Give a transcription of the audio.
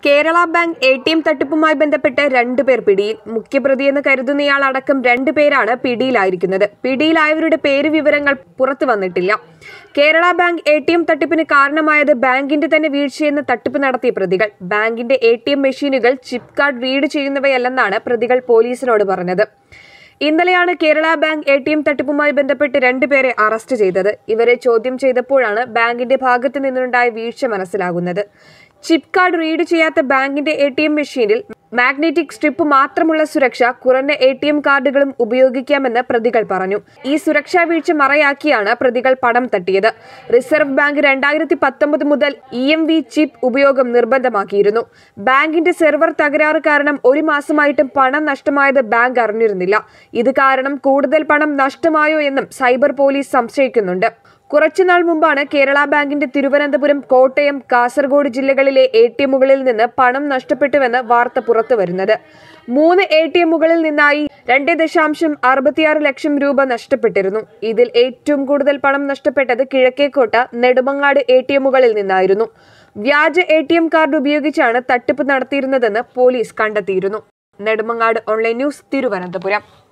Kerala bank A T M തട്ടിപ്പുമായി ബന്ധപ്പെട്ട് രണ്ടുപേർ പിടിയിൽ മുഖ്യപ്രതിയെന്ന് കരുതുന്നയാൾ അടക്കം രണ്ടുപേരാണ് പിടിയിലായിരിക്കുന്നത് പിടിയിലായവരുടെ പേര് വിവരങ്ങൾ പുറത്തു വന്നിട്ടില്ല Kerala bank A T M തട്ടിപ്പിന് കാരണമായത് ബാങ്കിന്റെ തന്നെ വീഴ്ചയെന്ന് തട്ടിപ്പ് നടത്തിയ പ്രതികൾ ബാങ്കിന്റെ എ ടി എം മെഷീനുകൾ ചിപ്പ് കാർഡ് റീഡ് ചെയ്യുന്നവയല്ലെന്നാണ് പ്രതികൾ പോലീസിനോട് പറഞ്ഞത് ഇന്നലെയാണ് Kerala bank A T M തട്ടിപ്പുമായി ബന്ധപ്പെട്ട് രണ്ടുപേരെ അറസ്റ്റ് ചെയ്തത് ഇവരെ ചോദ്യം ചെയ്തപ്പോഴാണ് ബാങ്കിന്റെ ഭാഗത്തു നിന്നുണ്ടായ വീഴ്ച മനസ്സിലാകുന്നത് ചിപ്പ് കാർഡ് റീഡ് ചെയ്യാത്ത ബാങ്കിന്റെ എ ടി എം മെഷീനിൽ മാഗ്നറ്റിക് സ്ട്രിപ്പ് മാത്രമുള്ള സുരക്ഷ കുറഞ്ഞ എ ടി എം കാർഡുകളും ഉപയോഗിക്കാമെന്ന് പ്രതികൾ പറഞ്ഞു ഈ സുരക്ഷാ വീഴ്ച മറയാക്കിയാണ് പ്രതികൾ പണം തട്ടിയത് റിസർവ് ബാങ്ക് രണ്ടായിരത്തി പത്തൊമ്പത് മുതൽ ഇ എം വി ചിപ്പ് ഉപയോഗം നിർബന്ധമാക്കിയിരുന്നു ബാങ്കിന്റെ സെർവർ തകരാറ് കാരണം ഒരു മാസമായിട്ടും പണം നഷ്ടമായത് ബാങ്ക് അറിഞ്ഞിരുന്നില്ല ഇത് കാരണം കൂടുതൽ പണം നഷ്ടമായോ എന്നും സൈബർ പോലീസ് സംശയിക്കുന്നുണ്ട് കുറച്ചുനാൾ മുമ്പാണ് കേരള ബാങ്കിന്റെ തിരുവനന്തപുരം കോട്ടയം കാസർഗോഡ് ജില്ലകളിലെ എ ടി എമ്മുകളിൽ നിന്ന് പണം നഷ്ടപ്പെട്ടുവെന്ന് വാർത്ത പുറത്തുവരുന്നത് മൂന്ന് എ ടി എമ്മുകളിൽ നിന്നായി രണ്ട് ദശാംശം അറുപത്തിയാറ് ലക്ഷം രൂപ നഷ്ടപ്പെട്ടിരുന്നു ഇതിൽ ഏറ്റവും കൂടുതൽ പണം നഷ്ടപ്പെട്ടത് കിഴക്കേക്കോട്ട നെടുമങ്ങാട് എ ടി എമ്മുകളിൽ നിന്നായിരുന്നു വ്യാജ എ ടി എം കാർഡ് ഉപയോഗിച്ചാണ് തട്ടിപ്പ് നടത്തിയിരുന്നതെന്ന് പോലീസ് കണ്ടെത്തിയിരുന്നു നെടുമങ്ങാട് ഓൺലൈൻ ന്യൂസ് തിരുവനന്തപുരം